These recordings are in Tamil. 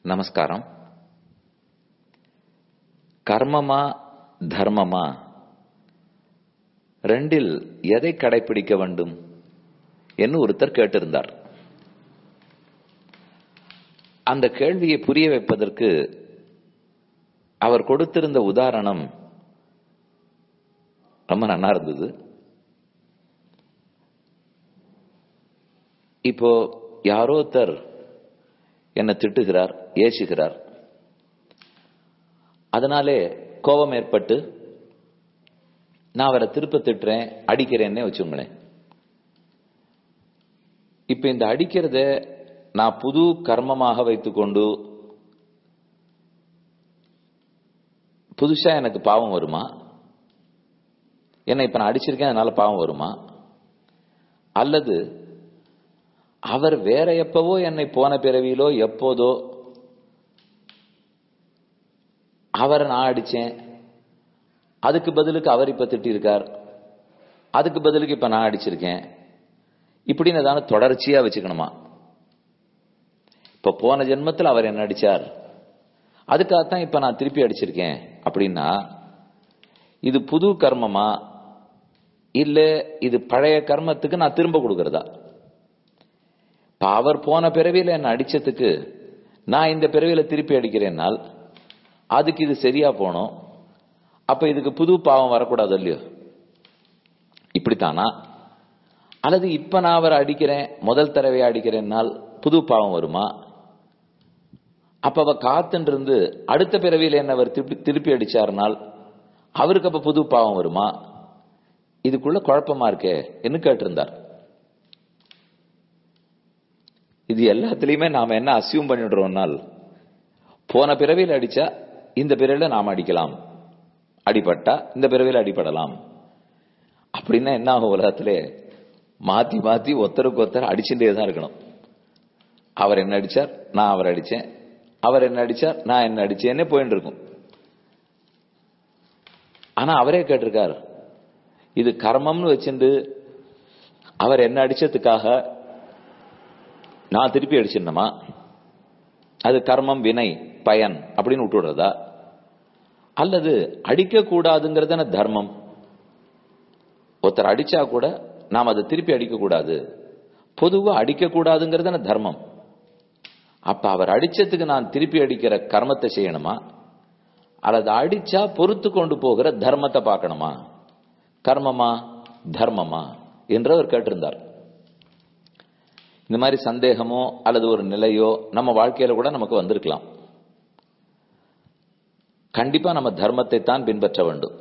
நமஸ்காரம் கர்மமா தர்மமா ரெண்டில் எதை கடைபிடிக்க வேண்டும் என்று ஒருத்தர் கேட்டிருந்தார் அந்த கேள்வியை புரிய வைப்பதற்கு அவர் கொடுத்திருந்த உதாரணம் ரொம்ப நல்லா இருந்தது இப்போ யாரோ ஒருத்தர் என்னை திட்டுகிறார் ஏசுகிறார் அதனாலே கோபம் ஏற்பட்டு நான் அவரை திருப்ப திட்டுறேன் அடிக்கிறேன்னே வச்சுங்களேன் இப்ப இந்த அடிக்கிறத நான் புது கர்மமாக வைத்துக்கொண்டு புதுசா எனக்கு பாவம் வருமா என்ன இப்ப நான் அடிச்சிருக்கேன் அதனால பாவம் வருமா அல்லது அவர் வேற எப்பவோ என்னை போன பிறவியிலோ எப்போதோ அவரை நான் அடிச்சேன் அதுக்கு பதிலுக்கு அவர் இப்ப திட்டிருக்கார் அதுக்கு பதிலுக்கு இப்ப நான் அடிச்சிருக்கேன் இப்படின்னு ஏதாவது தொடர்ச்சியா வச்சுக்கணுமா இப்ப போன ஜென்மத்தில் அவர் என்ன அடிச்சார் அதுக்காகத்தான் இப்ப நான் திருப்பி அடிச்சிருக்கேன் அப்படின்னா இது புது கர்மமா இல்ல இது பழைய கர்மத்துக்கு நான் திரும்ப கொடுக்கறதா இப்ப அவர் போன பிறவியில என்ன அடிச்சதுக்கு நான் இந்த பிறவியில திருப்பி அடிக்கிறேன்னால் அதுக்கு இது சரியா போனோம் அப்ப இதுக்கு புது பாவம் வரக்கூடாது இல்லையோ இப்படித்தானா அல்லது இப்ப நான் அவரை அடிக்கிறேன் முதல் தடவையா அடிக்கிறேன்னால் புது பாவம் வருமா அப்ப அவ காத்துன்னு இருந்து அடுத்த பிறவியில என்ன அவர் திருப்பி திருப்பி அடிச்சாருனால் அவருக்கு அப்ப புது பாவம் வருமா இதுக்குள்ள குழப்பமா இருக்கே என்ன கேட்டிருந்தார் இது எல்லாத்துலயுமே நாம என்ன அசியூம் பண்ணிடுறோம்னால் போன பிறவியில் அடிச்சா இந்த பிறவில நாம அடிக்கலாம் அடிபட்டா இந்த பிறவியில் அடிபடலாம் அப்படின்னா என்ன ஆகும் உலகத்திலே மாத்தி மாத்தி ஒருத்தருக்கு ஒருத்தர் அடிச்சுட்டே தான் இருக்கணும் அவர் என்ன அடிச்சார் நான் அவர் அடிச்சேன் அவர் என்ன அடிச்சார் நான் என்ன அடிச்சேன்னே போயிட்டு இருக்கும் ஆனா அவரே கேட்டிருக்கார் இது கர்மம்னு வச்சுண்டு அவர் என்ன அடிச்சதுக்காக நான் திருப்பி அடிச்சிருந்தமா அது கர்மம் வினை பயன் அப்படின்னு விட்டுடுறதா அல்லது அடிக்க கூடாதுங்கிறது தர்மம் ஒருத்தர் அடிச்சா கூட நாம் அதை திருப்பி அடிக்க கூடாது பொதுவா அடிக்க கூடாதுங்கிறது தர்மம் அப்ப அவர் அடிச்சதுக்கு நான் திருப்பி அடிக்கிற கர்மத்தை செய்யணுமா அல்லது அடிச்சா பொறுத்து கொண்டு போகிற தர்மத்தை பார்க்கணுமா கர்மமா தர்மமா என்று அவர் கேட்டிருந்தார் இந்த மாதிரி சந்தேகமோ அல்லது ஒரு நிலையோ நம்ம வாழ்க்கையில கூட நமக்கு வந்திருக்கலாம் கண்டிப்பா நம்ம தர்மத்தை தான் பின்பற்ற வேண்டும்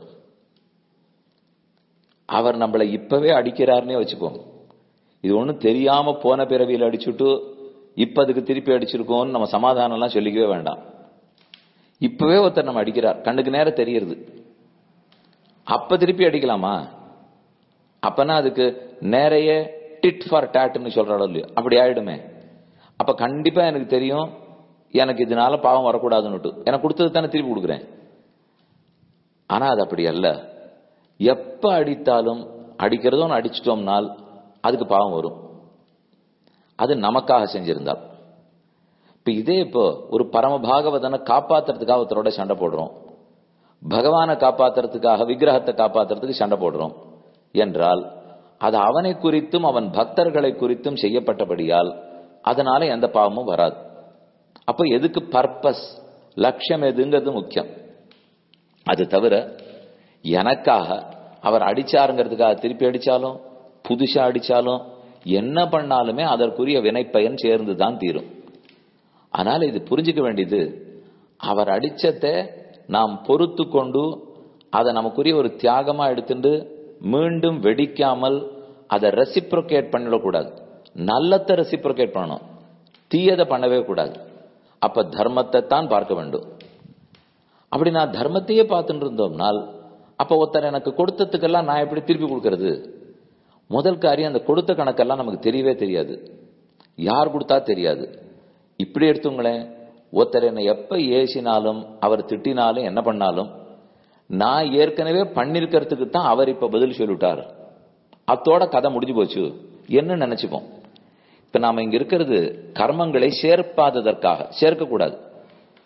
அவர் நம்மளை இப்பவே அடிக்கிறாருன்னே வச்சுப்போம் இது ஒன்றும் தெரியாம போன பிறவியில் அடிச்சுட்டு இப்ப அதுக்கு திருப்பி அடிச்சிருக்கோம்னு நம்ம சமாதானம் எல்லாம் சொல்லிக்கவே வேண்டாம் இப்பவே ஒருத்தர் நம்ம அடிக்கிறார் கண்ணுக்கு நேரம் தெரியுது அப்ப திருப்பி அடிக்கலாமா அப்பனா அதுக்கு நேரைய டிட் ஃபார் டேட்னு சொல்றாளோ இல்லையோ அப்படி ஆயிடுமே அப்ப கண்டிப்பா எனக்கு தெரியும் எனக்கு இதனால பாவம் வரக்கூடாதுன்னு எனக்கு கொடுத்தது தானே திருப்பி கொடுக்குறேன் ஆனா அது அப்படி அல்ல எப்ப அடித்தாலும் அடிக்கிறதும் அடிச்சிட்டோம்னால் அதுக்கு பாவம் வரும் அது நமக்காக செஞ்சிருந்தால் இப்ப இதே இப்போ ஒரு பரம பாகவதனை காப்பாத்துறதுக்காக ஒருத்தரோட சண்டை போடுறோம் பகவானை காப்பாத்துறதுக்காக விக்கிரகத்தை காப்பாத்துறதுக்கு சண்டை போடுறோம் என்றால் அது அவனை குறித்தும் அவன் பக்தர்களை குறித்தும் செய்யப்பட்டபடியால் அதனால எந்த பாவமும் வராது அப்ப எதுக்கு பர்பஸ் லட்சியம் எதுங்கிறது முக்கியம் அது தவிர எனக்காக அவர் அடிச்சாருங்கிறதுக்காக திருப்பி அடிச்சாலும் புதுசா அடிச்சாலும் என்ன பண்ணாலுமே அதற்குரிய வினைப்பயன் சேர்ந்து தான் தீரும் ஆனால் இது புரிஞ்சுக்க வேண்டியது அவர் அடிச்சத நாம் பொறுத்து கொண்டு அதை நமக்குரிய ஒரு தியாகமா எடுத்துட்டு மீண்டும் வெடிக்காமல் அதை ரெசிப்ரோகேட் பண்ணிடக்கூடாது நல்லத்தை ரெசிப்ரோகேட் பண்ணணும் தீயதை பண்ணவே கூடாது அப்ப தர்மத்தை தான் பார்க்க வேண்டும் அப்படி நான் தர்மத்தையே பார்த்துட்டு இருந்தோம்னால் அப்ப ஒருத்தர் எனக்கு கொடுத்ததுக்கெல்லாம் நான் எப்படி திருப்பி கொடுக்கறது முதல் காரியம் அந்த கொடுத்த கணக்கெல்லாம் நமக்கு தெரியவே தெரியாது யார் கொடுத்தா தெரியாது இப்படி எடுத்துங்களேன் ஒருத்தர் என்னை எப்ப ஏசினாலும் அவர் திட்டினாலும் என்ன பண்ணாலும் நான் ஏற்கனவே பண்ணிருக்கிறதுக்கு தான் அவர் இப்ப பதில் சொல்லிட்டார் அத்தோட கதை முடிஞ்சு போச்சு என்ன நினைச்சுப்போம் இப்ப நாம இங்க இருக்கிறது கர்மங்களை சேர்ப்பாததற்காக சேர்க்க கூடாது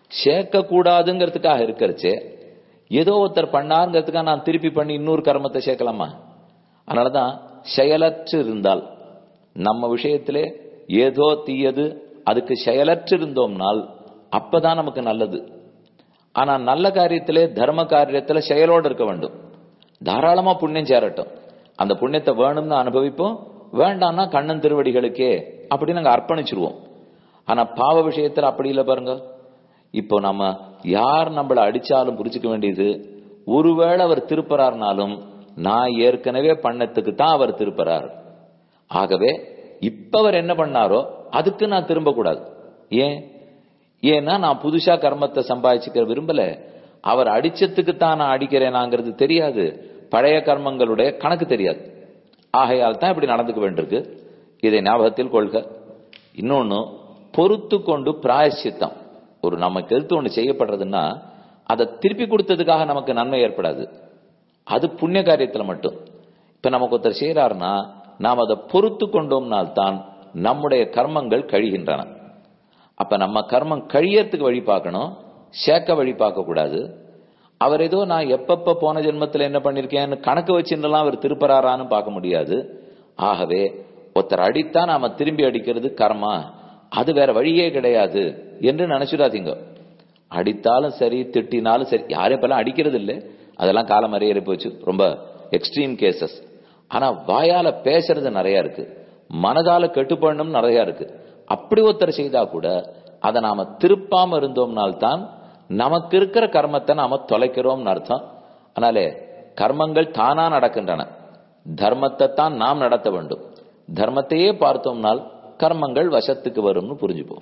சேர்க்க கூடாதுங்கிறதுக்காக இருக்கிறச்சே ஏதோ ஒருத்தர் பண்ணாருங்கிறதுக்காக நான் திருப்பி பண்ணி இன்னொரு கர்மத்தை சேர்க்கலாமா அதனாலதான் செயலற்று இருந்தால் நம்ம விஷயத்திலே ஏதோ தீயது அதுக்கு செயலற்று இருந்தோம்னால் அப்பதான் நமக்கு நல்லது ஆனா நல்ல காரியத்திலே தர்ம காரியத்துல செயலோடு இருக்க வேண்டும் தாராளமா புண்ணியம் சேரட்டும் அந்த புண்ணியத்தை வேணும்னு அனுபவிப்போம் வேண்டாம்னா கண்ணன் திருவடிகளுக்கே அப்படி நாங்க அர்ப்பணிச்சிருவோம் ஆனா பாவ விஷயத்துல அப்படி இல்லை பாருங்க இப்போ நம்ம யார் நம்மள அடிச்சாலும் புரிச்சுக்க வேண்டியது ஒருவேளை அவர் திருப்பறார்னாலும் நான் ஏற்கனவே பண்ணத்துக்கு தான் அவர் திருப்பறார் ஆகவே இப்ப அவர் என்ன பண்ணாரோ அதுக்கு நான் திரும்ப கூடாது ஏன் ஏன்னா நான் புதுசா கர்மத்தை சம்பாதிச்சுக்க விரும்பல அவர் அடிச்சதுக்கு தான் நான் அடிக்கிறேனாங்கிறது தெரியாது பழைய கர்மங்களுடைய கணக்கு தெரியாது ஆகையால் தான் இப்படி நடந்துக்க வேண்டியிருக்கு இதை ஞாபகத்தில் கொள்க இன்னொன்னு பொறுத்து கொண்டு பிராயசித்தம் ஒரு நமக்கு எழுத்து ஒன்று செய்யப்படுறதுன்னா அதை திருப்பி கொடுத்ததுக்காக நமக்கு நன்மை ஏற்படாது அது புண்ணிய காரியத்துல மட்டும் இப்ப நமக்கு ஒருத்தர் செய்யறாருன்னா நாம் அதை பொறுத்து கொண்டோம்னால்தான் நம்முடைய கர்மங்கள் கழிகின்றன அப்ப நம்ம கர்மம் கழியறதுக்கு வழி பார்க்கணும் சேர்க்க வழி பார்க்க கூடாது அவர் ஏதோ நான் எப்பப்ப போன ஜென்மத்துல என்ன பண்ணிருக்கேன்னு கணக்கு வச்சுருந்தெல்லாம் அவர் திருப்பறாரான்னு பார்க்க முடியாது ஆகவே ஒருத்தர் அடித்தா நாம திரும்பி அடிக்கிறது கர்மா அது வேற வழியே கிடையாது என்று நினைச்சுடாதீங்க அடித்தாலும் சரி திட்டினாலும் சரி யாரும் இப்பெல்லாம் அடிக்கிறது இல்லை அதெல்லாம் காலம் அறியறி போச்சு ரொம்ப எக்ஸ்ட்ரீம் கேசஸ் ஆனா வாயால பேசுறது நிறைய இருக்கு மனதால கெட்டுப்படணும் நிறைய இருக்கு அப்படி ஒருத்தர் செய்தா கூட அதை நாம திருப்பாம இருந்தோம்னால்தான் நமக்கு இருக்கிற கர்மத்தை நாம தொலைக்கிறோம்னு அர்த்தம் அதனாலே கர்மங்கள் தானா நடக்கின்றன தர்மத்தை தான் நாம் நடத்த வேண்டும் தர்மத்தையே பார்த்தோம்னால் கர்மங்கள் வசத்துக்கு வரும்னு புரிஞ்சுப்போம்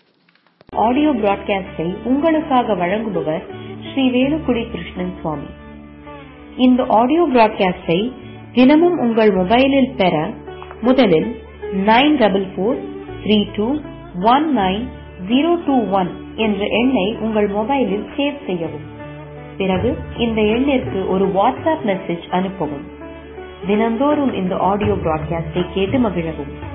ஆடியோ பிராட்காஸ்டை உங்களுக்காக வழங்குபவர் ஸ்ரீ வேலுக்குடி கிருஷ்ணன் சுவாமி இந்த ஆடியோ பிராட்காஸ்டை தினமும் உங்கள் மொபைலில் பெற முதலில் nine double four three two one nine zero two one என்ற எண்ணை உங்கள் மொபைலில் சேவ் செய்யவும் பிறகு இந்த எண்ணிற்கு ஒரு வாட்ஸ்அப் மெசேஜ் அனுப்பவும் தினந்தோறும் இந்த ஆடியோ பிராட்காஸ்டை கேட்டு மகிழவும்